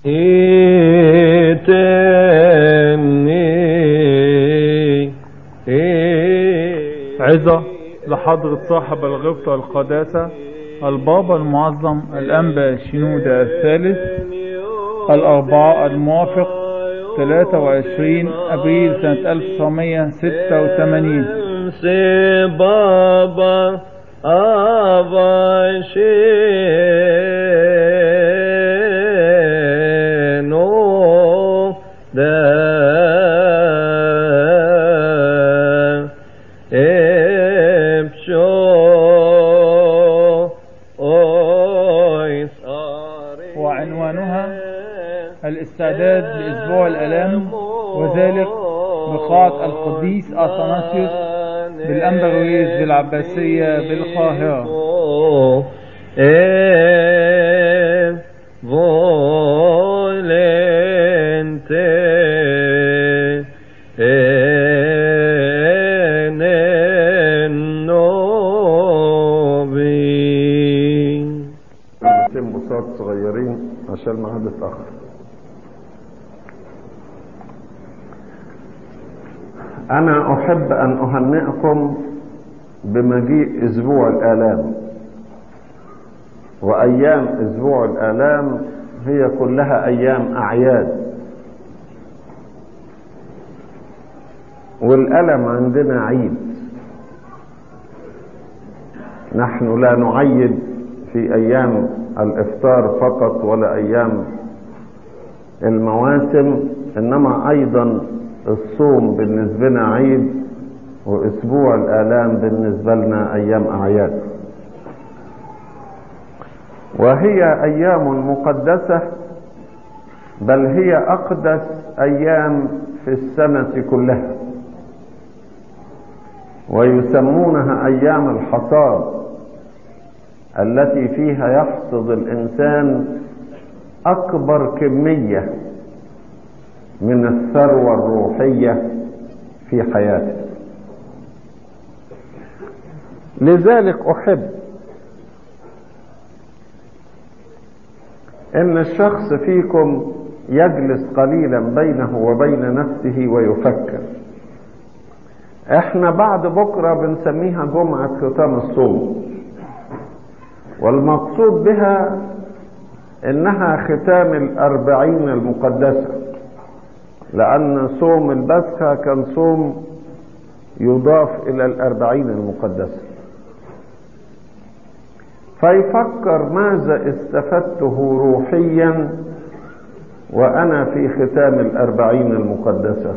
عظة لحضرة صاحب الغبطة والقداسة البابا المعظم الأنبا شنودة الثالث الأربعاء الموافق 23 أبريل سنة 1986 بابا أبشينو دا ابشو اويس وعنوانها الاستعداد لأسبوع الألام وذلك بقاعة القديس أثناسيوس بالأمبرويز بالعباسية بالقاهرة e volente enobi كلمتين بساط صغيرين عشان الميعاد اتأخر أنا أحب أن أهنئكم بمجيء أسبوع الآلام وأيام أسبوع الآلام هي كلها أيام أعياد والألم عندنا عيد نحن لا نعيد في أيام الإفطار فقط ولا أيام المواسم إنما أيضا الصوم بالنسبة لنا عيد وأسبوع الآلام بالنسبة لنا أيام أعياد وهي أيام مقدسة بل هي أقدس أيام في السنة كلها ويسمونها أيام الحصاد التي فيها يحصد الإنسان أكبر كمية من الثروة الروحية في حياته لذلك أحب ان الشخص فيكم يجلس قليلا بينه وبين نفسه ويفكر احنا بعد بكرة بنسميها جمعة ختام الصوم والمقصود بها انها ختام الاربعين المقدسة لان صوم البسخة كان صوم يضاف الى الاربعين المقدسة فيفكر ماذا استفدته روحيا وانا في ختام الاربعين المقدسة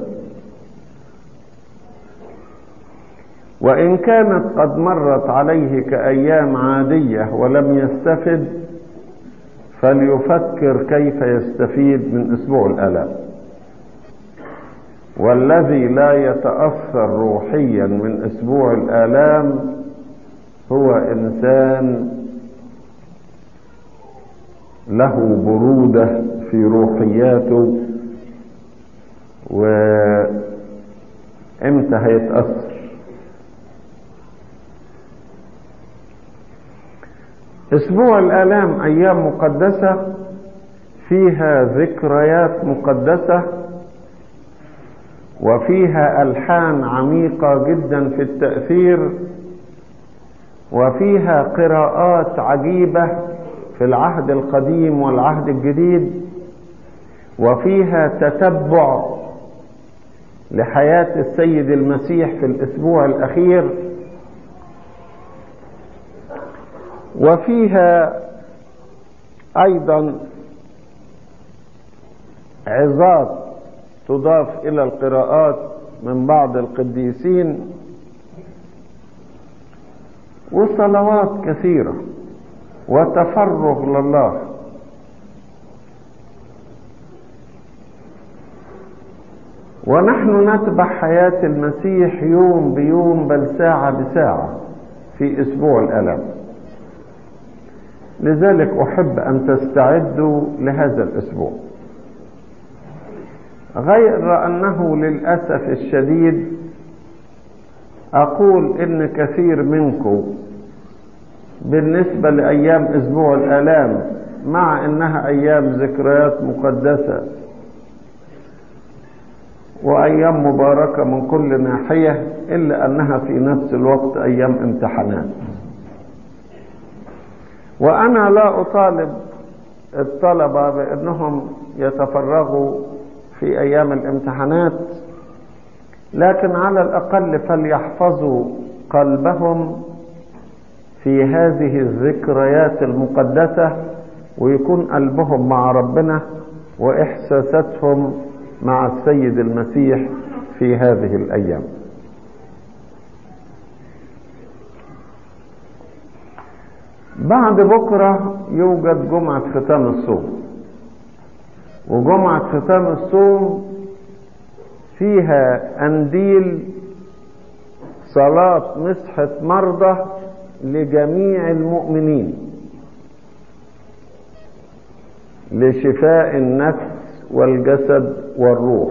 وان كانت قد مرت عليه كايام عادية ولم يستفد فليفكر كيف يستفيد من اسبوع الالام والذي لا يتاثر روحيا من اسبوع الالام هو انسان له برودة في روحياته وامتى هيتأثر اسبوع الالام ايام مقدسة فيها ذكريات مقدسة وفيها الحان عميقة جدا في التأثير وفيها قراءات عجيبة في العهد القديم والعهد الجديد وفيها تتبع لحياة السيد المسيح في الأسبوع الأخير وفيها أيضا عظات تضاف إلى القراءات من بعض القديسين وصلوات كثيرة وتفرغ لله ونحن نتبع حياة المسيح يوم بيوم بل ساعة بساعة في أسبوع الألم لذلك أحب أن تستعدوا لهذا الأسبوع غير أنه للأسف الشديد أقول إن كثير منكم بالنسبة لأيام أسبوع الآلام مع انها ايام ذكريات مقدسة وايام مباركة من كل ناحية الا انها في نفس الوقت ايام امتحانات وانا لا اطالب الطلبة بانهم يتفرغوا في ايام الامتحانات لكن على الاقل فليحفظوا قلبهم في هذه الذكريات المقدسة ويكون قلبهم مع ربنا واحساساتهم مع السيد المسيح في هذه الايام بعد بكرة يوجد جمعة ختام الصوم وجمعة ختام الصوم فيها أنديل صلاة مسحة مرضى لجميع المؤمنين لشفاء النفس والجسد والروح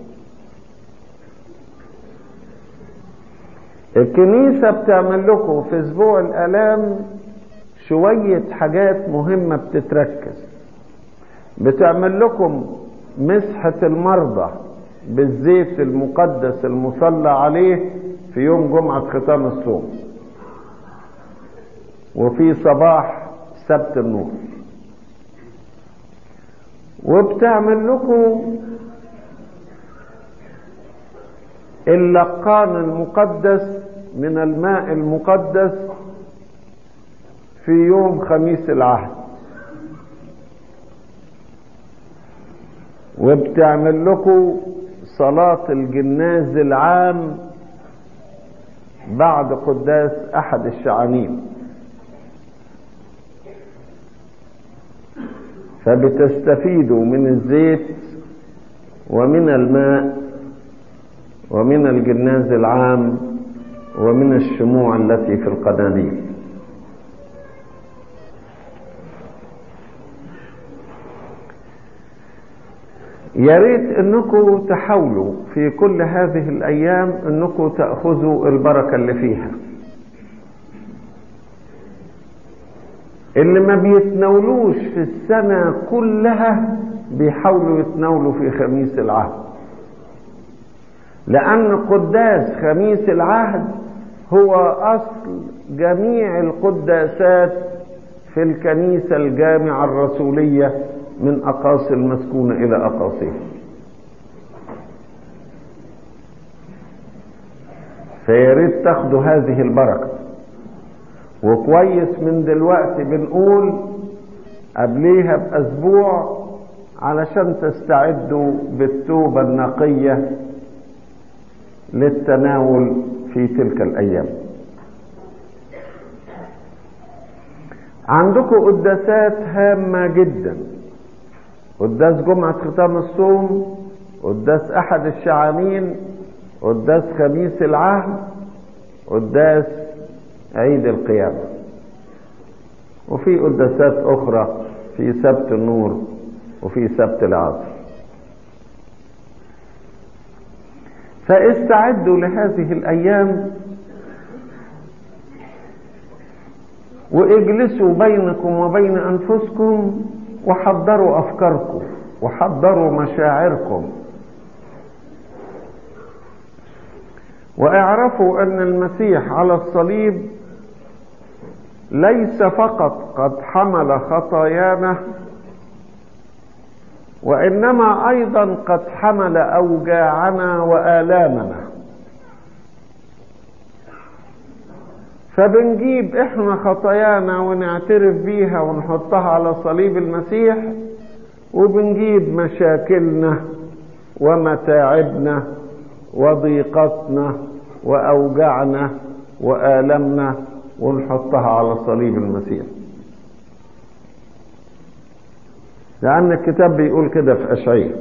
الكنيسة بتعمل لكم في اسبوع الالام شوية حاجات مهمة بتتركز بتعمل لكم مسحة المرضى بالزيت المقدس المصلى عليه في يوم جمعة ختام الصوم وفي صباح سبت النور وبتعمل لكم اللقان المقدس من الماء المقدس في يوم خميس العهد وبتعمل لكم صلاة الجناز العام بعد قداس أحد الشعانين فبتستفيدوا من الزيت ومن الماء ومن الجناز العام ومن الشموع التي في القناديل يا ريت انكم تحاولوا في كل هذه الايام انكم تاخذوا البركه اللي فيها اللي ما بيتناولوش في السنه كلها بيحاولوا يتناولوا في خميس العهد لان قداس خميس العهد هو اصل جميع القداسات في الكنيسه الجامعه الرسوليه من أقاصي المسكونة إلى أقاصيها فياريت تاخدوا هذه البركة وكويس من دلوقتي بنقول قبليها بأسبوع علشان تستعدوا بالتوبة النقية للتناول في تلك الأيام عندكم قداسات هامة جدا قداس جمعة ختام الصوم قداس أحد الشعانين قداس خميس العهد قداس عيد القيامة وفي قداسات أخرى في سبت النور وفي سبت العصر فاستعدوا لهذه الأيام واجلسوا بينكم وبين أنفسكم وحضروا افكاركم وحضروا مشاعركم واعرفوا ان المسيح على الصليب ليس فقط قد حمل خطايانا وانما ايضا قد حمل اوجاعنا والامنا فبنجيب احنا خطايانا ونعترف بيها ونحطها على صليب المسيح وبنجيب مشاكلنا ومتاعبنا وضيقتنا واوجاعنا والمنا ونحطها على صليب المسيح لان الكتاب بيقول كده في اشعياء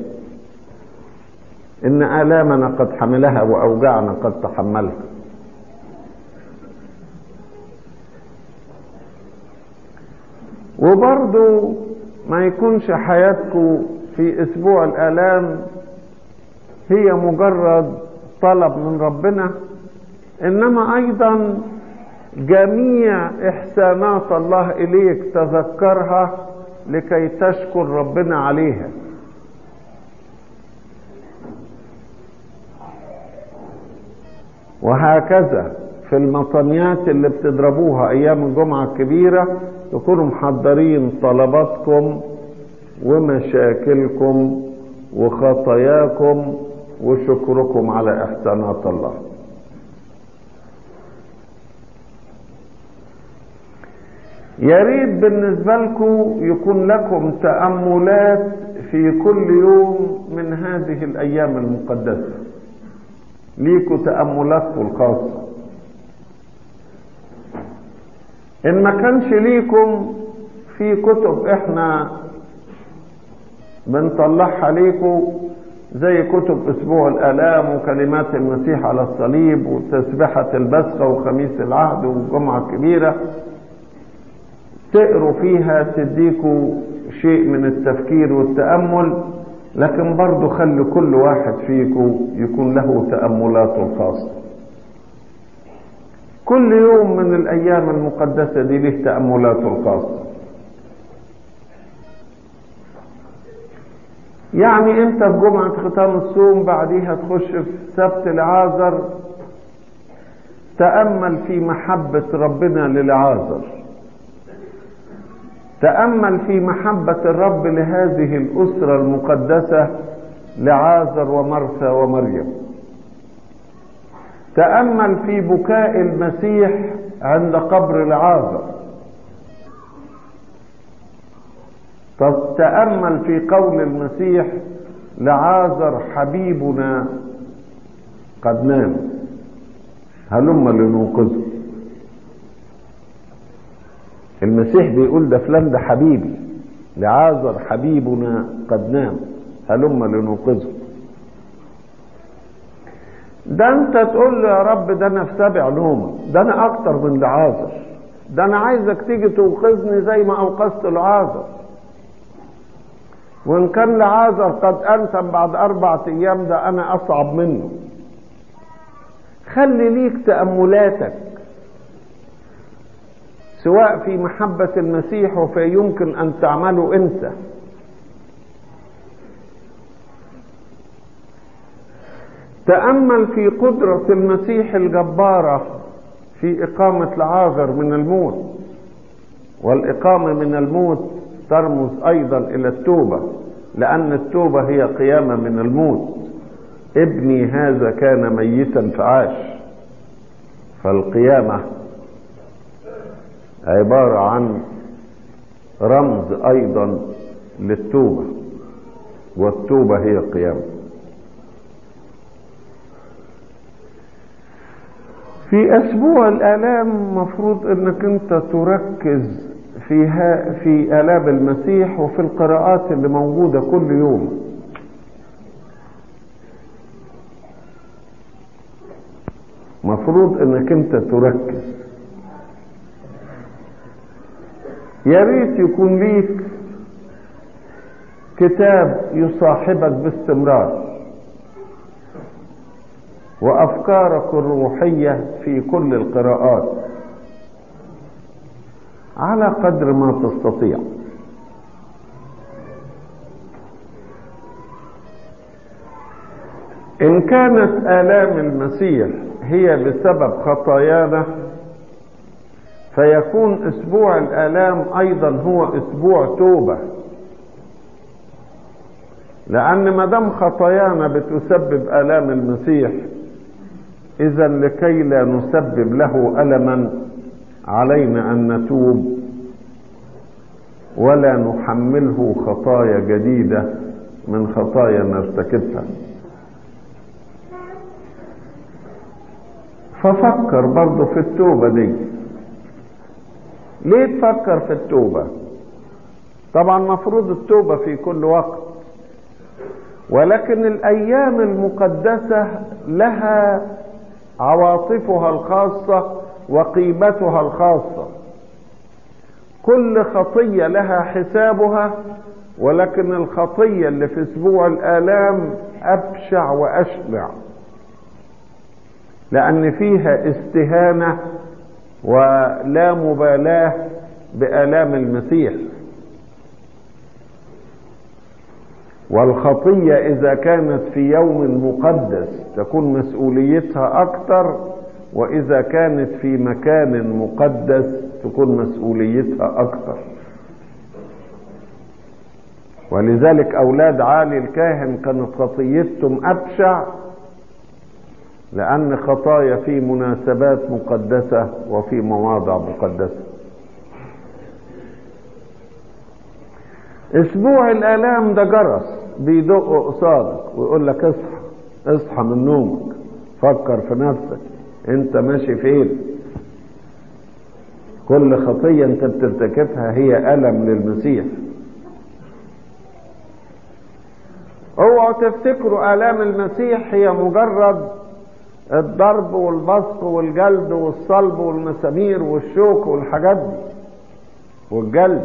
ان الامنا قد حملها واوجاعنا قد تحملها وبرضو ما يكونش حياتكم في اسبوع الالام هي مجرد طلب من ربنا انما ايضا جميع احسانات الله اليك تذكرها لكي تشكر ربنا عليها وهكذا في المطنيات اللي بتضربوها ايام الجمعة الكبيرة تكونوا محضرين طلباتكم ومشاكلكم وخطاياكم وشكركم على احسانات الله يا ريت بالنسبة لكم يكون لكم تأملات في كل يوم من هذه الأيام المقدسة ليكوا تأملاتكم الخاصة إن ما كانش ليكم في كتب إحنا بنطلعها ليكم زي كتب أسبوع الآلام وكلمات المسيح على الصليب وتسبحة البسخة وخميس العهد والجمعة الكبيرة تقروا فيها تديكوا شيء من التفكير والتأمل لكن برضو خلي كل واحد فيكم يكون له تأملاته الخاصة كل يوم من الأيام المقدسة دي له تأملاته الخاصة يعني انت في جمعة ختام الصوم بعديها تخش في سبت العازر تأمل في محبة ربنا للعازر تأمل في محبة الرب لهذه الأسرة المقدسة لعازر ومرثى ومريم تأمل في بكاء المسيح عند قبر العازر تأمل في قول المسيح لعازر حبيبنا قد نام هلم لنوقظه المسيح بيقول ده فلان ده حبيبي لعازر حبيبنا قد نام هلم لنوقظه ده انت تقول له يا رب ده انا في سابع نومه ده انا اكتر من لعازر ده انا عايزك تيجي توقظني زي ما اوقظت لعازر وان كان لعازر قد انتم بعد اربعة ايام ده انا اصعب منه خلي ليك تأملاتك سواء في محبة المسيح وفي يمكن أن تعمله أنت تأمل في قدرة المسيح الجبارة في إقامة العازر من الموت والإقامة من الموت ترمز أيضا إلى التوبة لأن التوبة هي قيامة من الموت ابني هذا كان ميتا فعاش فالقيامة عبارة عن رمز أيضا للتوبة والتوبة هي القيامة في أسبوع الآلام مفروض أنك أنت تركز فيها في آلام المسيح وفي القراءات اللي موجودة كل يوم مفروض انك انت تركز يا ريت يكون ليك كتاب يصاحبك باستمرار وافكارك الروحيه في كل القراءات على قدر ما تستطيع ان كانت الام المسيح هي بسبب خطايانا فيكون اسبوع الالام ايضا هو اسبوع توبه لان ما دام خطايانا بتسبب الام المسيح اذا لكي لا نسبب له الما علينا ان نتوب ولا نحمله خطايا جديده من خطايا نرتكبها ففكر برضه في التوبه دي ليه تفكر في التوبه طبعا مفروض التوبه في كل وقت ولكن الايام المقدسه لها عواطفها الخاصه وقيمتها الخاصه كل خطيه لها حسابها ولكن الخطيه اللي في اسبوع الالام ابشع واشنع لان فيها استهانه ولا مبالاه بالام المسيح والخطية إذا كانت في يوم مقدس تكون مسؤوليتها أكثر وإذا كانت في مكان مقدس تكون مسؤوليتها أكثر ولذلك أولاد عالي الكاهن كانت خطيتهم أبشع لأن خطايا في مناسبات مقدسة وفي مواضع مقدسة اسبوع الالام ده جرس بيدق قصادك ويقول لك اصحى اصحى من نومك فكر في نفسك انت ماشي فين كل خطية انت بترتكبها هي ألم للمسيح اوعوا تفتكروا آلام المسيح هي مجرد الضرب والبسط والجلد والصلب والمسامير والشوك والحاجات دي والجلد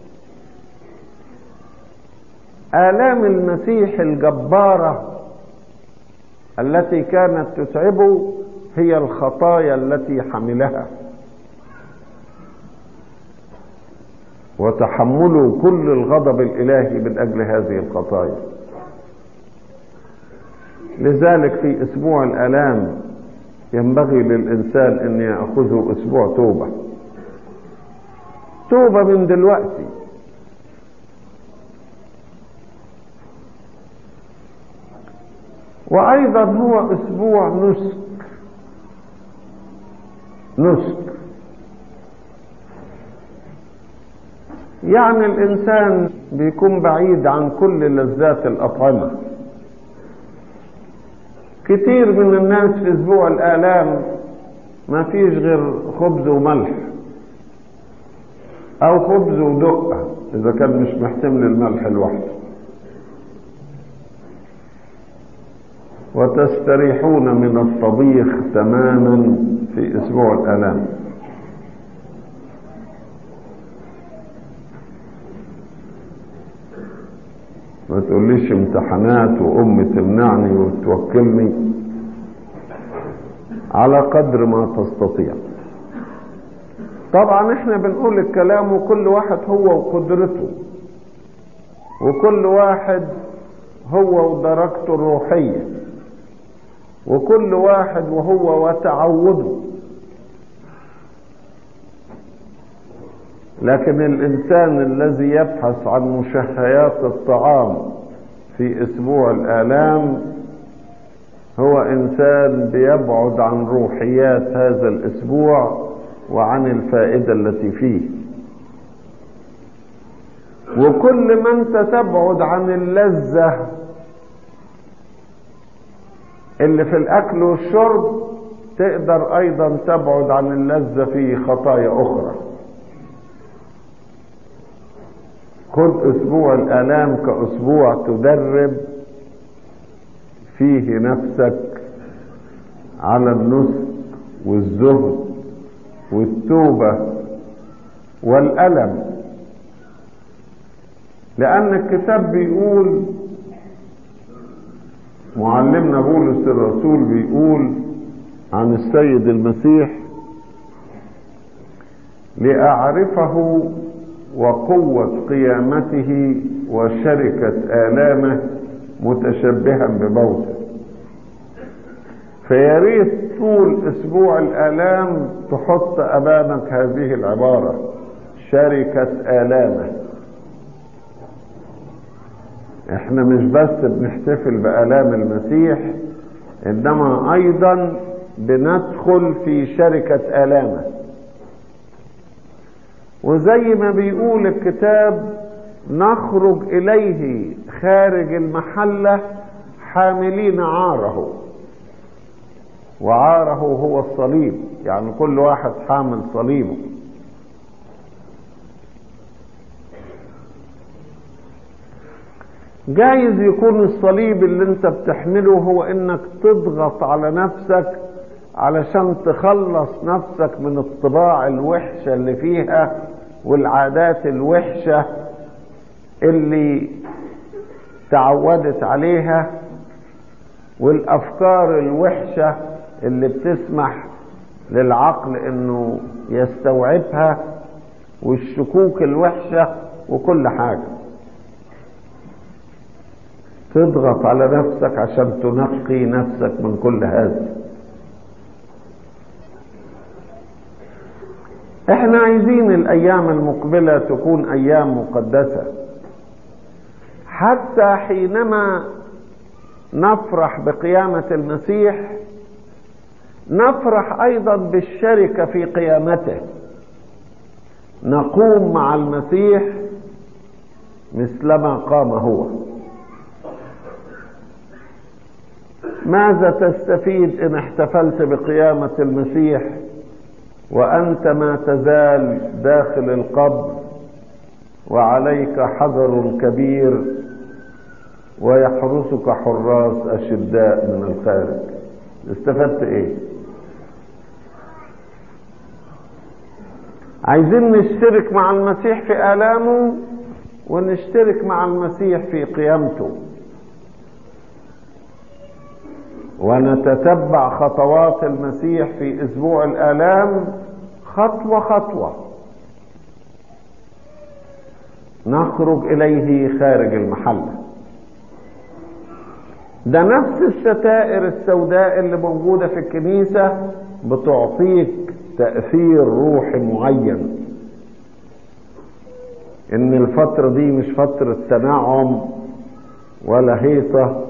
آلام المسيح الجبارة التي كانت تتعبه هي الخطايا التي حملها وتحملوا كل الغضب الإلهي من أجل هذه الخطايا لذلك في أسبوع الآلام ينبغي للإنسان أن يأخذه أسبوع توبة توبة من دلوقتي وأيضا هو أسبوع نسك نسك يعني الإنسان بيكون بعيد عن كل لذات الأطعمة كتير من الناس في أسبوع الآلام ما فيش غير خبز وملح أو خبز ودقة إذا كان مش محتمل الملح لوحده وتستريحون من الطبيخ تماما في اسبوع الالام ما تقوليش امتحانات وامي تمنعني وتوكلني على قدر ما تستطيع طبعا احنا بنقول الكلام وكل واحد هو وقدرته وكل واحد هو ودرجته الروحيه وكل واحد وهو وتعوده لكن الانسان الذي يبحث عن مشهيات الطعام في اسبوع الالام هو انسان بيبعد عن روحيات هذا الاسبوع وعن الفائده التي فيه وكل ما انت تبعد عن اللذه اللي في الاكل والشرب تقدر ايضا تبعد عن اللذة في خطايا اخرى خد اسبوع الالام كاسبوع تدرب فيه نفسك على النسك والزهد والتوبة والألم لأن الكتاب بيقول معلمنا بولس الرسول بيقول عن السيد المسيح لأعرفه وقوة قيامته وشركة آلامه متشبها بموته فيا ريت طول اسبوع الالام تحط امامك هذه العباره شركه الامه احنا مش بس بنحتفل بالام المسيح انما ايضا بندخل في شركه الامه وزي ما بيقول الكتاب نخرج اليه خارج المحله حاملين عاره وعاره هو الصليب يعني كل واحد حامل صليبه جايز يكون الصليب اللي انت بتحمله هو انك تضغط على نفسك علشان تخلص نفسك من الطباع الوحشة اللي فيها والعادات الوحشة اللي تعودت عليها والافكار الوحشه اللي بتسمح للعقل انه يستوعبها والشكوك الوحشه وكل حاجه تضغط على نفسك عشان تنقي نفسك من كل هذا احنا عايزين الايام المقبلة تكون ايام مقدسة حتى حينما نفرح بقيامة المسيح نفرح ايضا بالشركة في قيامته نقوم مع المسيح مثلما قام هو ماذا تستفيد ان احتفلت بقيامة المسيح وانت ما تزال داخل القبر وعليك حذر كبير ويحرسك حراس اشداء من الخارج استفدت ايه عايزين نشترك مع المسيح في الامه ونشترك مع المسيح في قيامته ونتتبع خطوات المسيح في اسبوع الالام خطوه خطوه نخرج اليه خارج المحله ده نفس الستائر السوداء اللي موجوده في الكنيسه بتعطيك تاثير روحي معين ان الفتره دي مش فتره تنعم ولا هيصه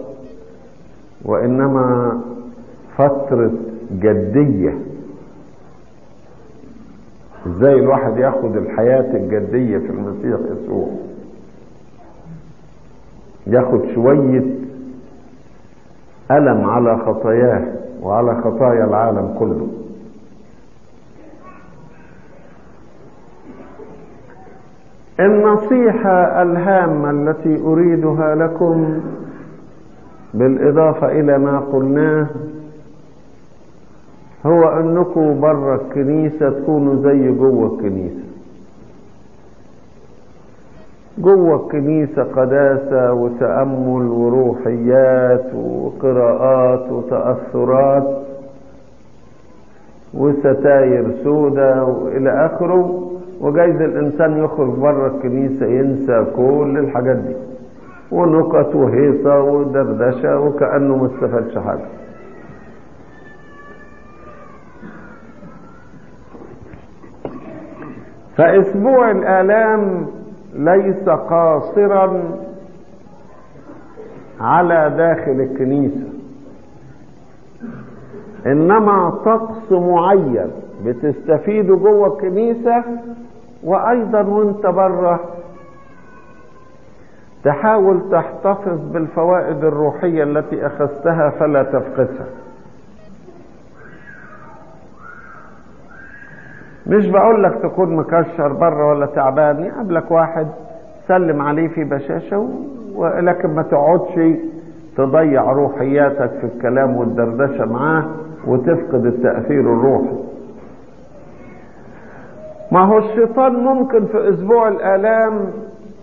وانما فترة جدية ازاي الواحد ياخد الحياة الجدية في المسيح يسوع ياخد شوية ألم على خطاياه وعلى خطايا العالم كله النصيحة الهامة التي أريدها لكم بالإضافة إلى ما قلناه هو أنكم برا الكنيسة تكونوا زي جوه الكنيسة جوه الكنيسة قداسة وتأمل وروحيات وقراءات وتأثرات وستاير سودة وإلى آخره وجايز الإنسان يخرج بره الكنيسة ينسى كل الحاجات دي ونكت وهيصة ودردشة وكأنه ما استفادش حاجة فأسبوع الآلام ليس قاصرا على داخل الكنيسة إنما طقس معين بتستفيده جوه الكنيسة وأيضا وانت بره تحاول تحتفظ بالفوائد الروحية التي أخذتها فلا تفقدها مش بقول لك تكون مكشر بره ولا تعبان يقابلك واحد سلم عليه في بشاشة ولكن ما تقعدش تضيع روحياتك في الكلام والدردشة معاه وتفقد التأثير الروحي ما هو الشيطان ممكن في أسبوع الآلام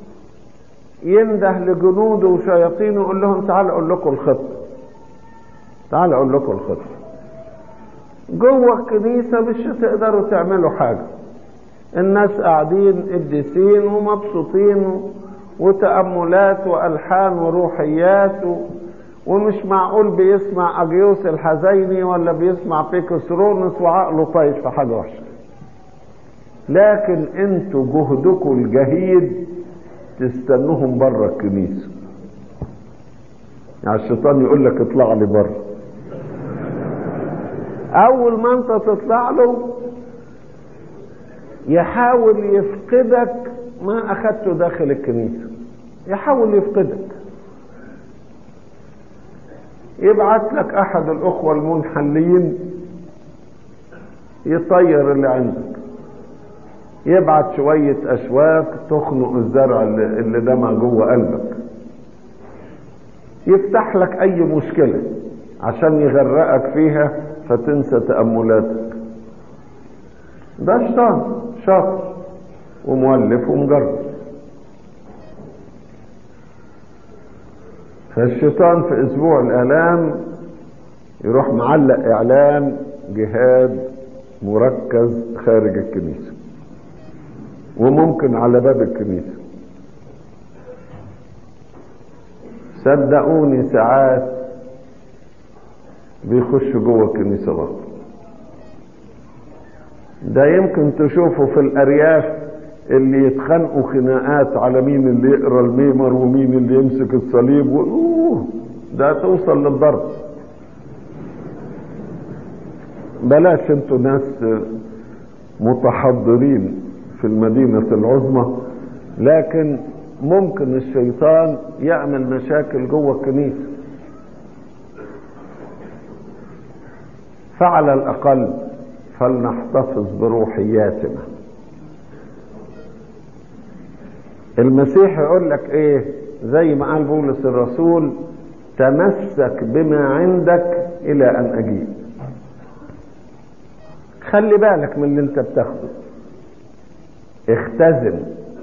ينده لجنوده وشياطينه يقول لهم تعالوا اقول لكم الخطه تعالوا اقول لكم الخطه جوه الكنيسه مش هتقدروا تعملوا حاجه الناس قاعدين قديسين ومبسوطين وتأملات وألحان وروحيات و... ومش معقول بيسمع أجيوس الحزيني ولا بيسمع بيكسرونس وعقله طايش في حاجة وحشة لكن انتوا جهدكم الجهيد تستنوهم بره الكنيسة يعني الشيطان يقول لك اطلع لي بره اول ما انت تطلع له يحاول يفقدك ما اخدته داخل الكنيسة يحاول يفقدك يبعت لك احد الاخوة المنحلين يطير اللي عندك يبعت شوية أشواك تخنق الزرع اللي دمع جوه قلبك يفتح لك أي مشكلة عشان يغرقك فيها فتنسى تأملاتك ده شيطان شاطر ومؤلف ومجرب فالشيطان في أسبوع الآلام يروح معلق إعلان جهاد مركز خارج الكنيسة وممكن على باب الكنيسة صدقوني ساعات بيخشوا جوه الكنيسة برضه ده يمكن تشوفوا في الأرياف اللي يتخانقوا خناقات على مين اللي يقرا الميمر ومين اللي يمسك الصليب و... أوه ده توصل للضرب بلاش انتوا ناس متحضرين في المدينة العظمى لكن ممكن الشيطان يعمل مشاكل جوه الكنيسة فعلى الأقل فلنحتفظ بروحياتنا المسيح يقول لك ايه زي ما قال بولس الرسول تمسك بما عندك الى ان اجيب خلي بالك من اللي انت بتاخده اختزن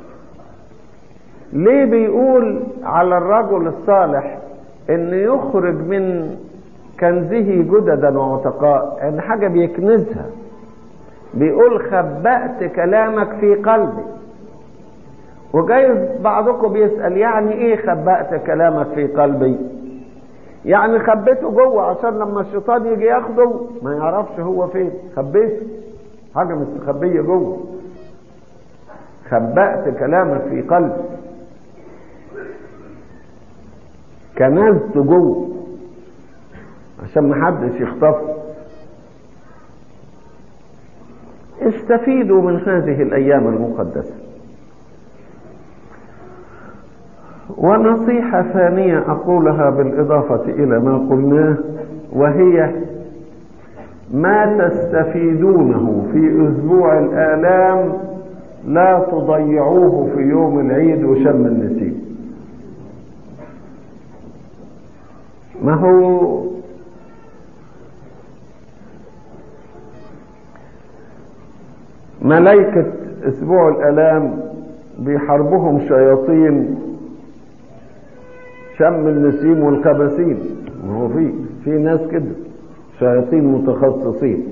ليه بيقول على الرجل الصالح ان يخرج من كنزه جددا وعتقاء يعني حاجة بيكنزها بيقول خبأت كلامك في قلبي وجايز بعضكم بيسأل يعني ايه خبأت كلامك في قلبي يعني خبيته جوه عشان لما الشيطان يجي ياخده ما يعرفش هو فين خبيته حاجة مستخبية جوه خبأت كلامك في قلبي كنزت جوه عشان محدش يخطفه استفيدوا من هذه الايام المقدسه ونصيحه ثانيه اقولها بالاضافه الى ما قلناه وهي ما تستفيدونه في اسبوع الالام لا تضيعوه في يوم العيد وشم النسيم ما هو ملائكة اسبوع الالام بيحاربهم شياطين شم النسيم والكباسين ما هو في في ناس كده شياطين متخصصين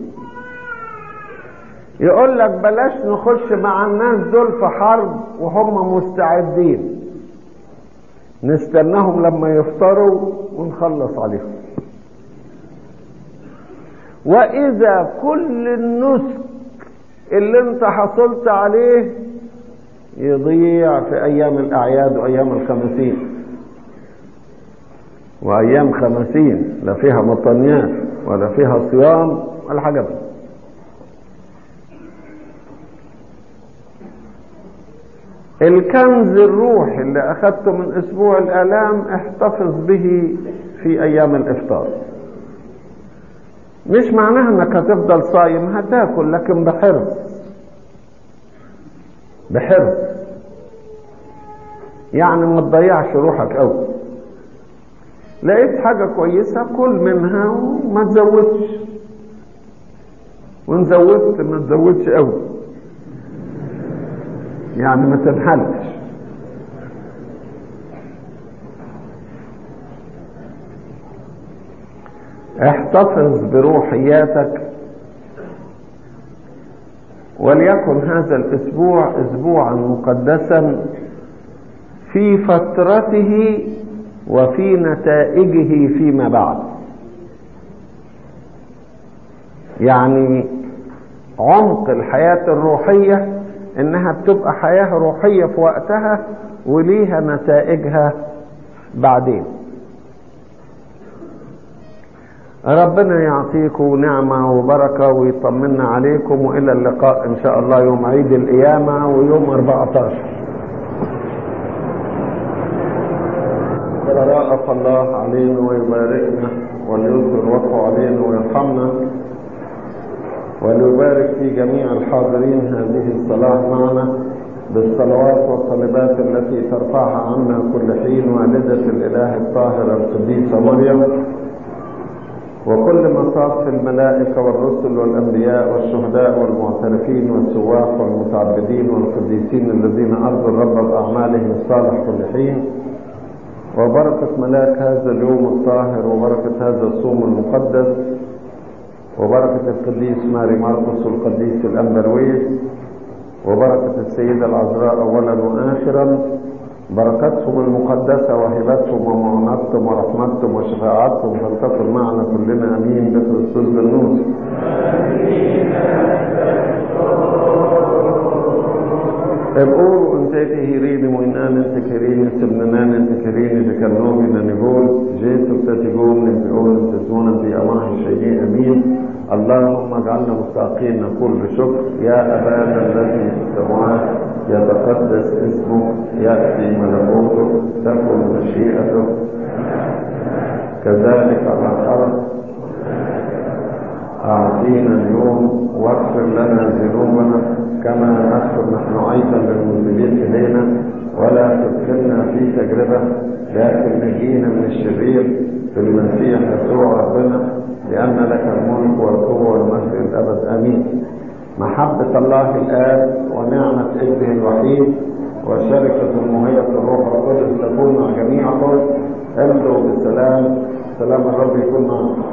يقول لك بلاش نخش مع الناس دول في حرب وهم مستعدين نستناهم لما يفطروا ونخلص عليهم واذا كل النسك اللي انت حصلت عليه يضيع في ايام الاعياد وايام الخمسين وايام خمسين لا فيها مطنيات ولا فيها صيام ولا حاجه بس الكنز الروحي اللي اخذته من اسبوع الالام احتفظ به في ايام الافطار مش معناها انك هتفضل صايم هتاكل لكن بحرص بحرص يعني ما تضيعش روحك قوي لقيت حاجة كويسة كل منها وما تزودش وان زودت ما تزودش قوي يعني ما تنحلش احتفظ بروحياتك وليكن هذا الاسبوع اسبوعا مقدسا في فترته وفي نتائجه فيما بعد يعني عمق الحياة الروحية انها بتبقى حياة روحية في وقتها وليها نتائجها بعدين ربنا يعطيكم نعمة وبركة ويطمنا عليكم وإلى اللقاء إن شاء الله يوم عيد القيامة ويوم 14 ترأف الله علينا ويباركنا وليظهر وجهه علينا ويرحمنا وليبارك في جميع الحاضرين هذه الصلاة معنا بالصلوات والطلبات التي ترفعها عنا كل حين والدة الإله الطاهرة القديسة مريم وكل مصاف الملائكة والرسل والأنبياء والشهداء والمعترفين والسواح والمتعبدين والقديسين الذين أرضوا الرب بأعمالهم الصالح كل حين وبركة ملاك هذا اليوم الطاهر وبركة هذا الصوم المقدس وبركة القديس ماري ماركوس والقديس الأنبرويس وبركة السيدة العذراء أولا وآخرا بركاتهم المقدسة وهبتهم ومعونتهم ورحمتهم وشفاعتهم فلتكن معنا كلنا أمين بكريستوس بالنور الأور أنت تهيريني وإنان أنت كريني سبنان أنت كريني تكنوبي نقول جيسو تتقوم نقول تزونا في أماه شيء أمين اللهم اجعلنا مستحقين نقول بشكر يا أبانا الذي في السماوات يتقدس اسمه يأتي ملكوته تكن مشيئته كذلك على الأرض أعطينا اليوم واغفر لنا ذنوبنا كما نغفر نحن أيضا للمسلمين إلينا ولا تدخلنا في تجربة لكن نجينا من الشرير في المسيح يسوع ربنا لأن لك الملك والقوة والمجد الأبد آمين محبة الله الآب ونعمة ابنه الوحيد وشركة المهية الروح القدس تكون مع جميعكم امضوا بالسلام سلام الرب يكون معكم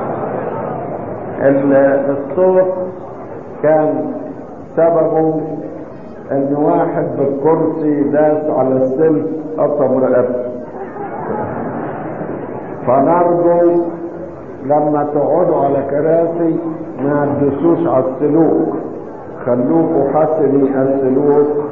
الصوت كان سببه ان واحد بالكرسي داس على السلك قطم رقبته فنرجو لما تقعدوا على كراسي ما تدوسوش على السلوك خلوكوا حسني السلوك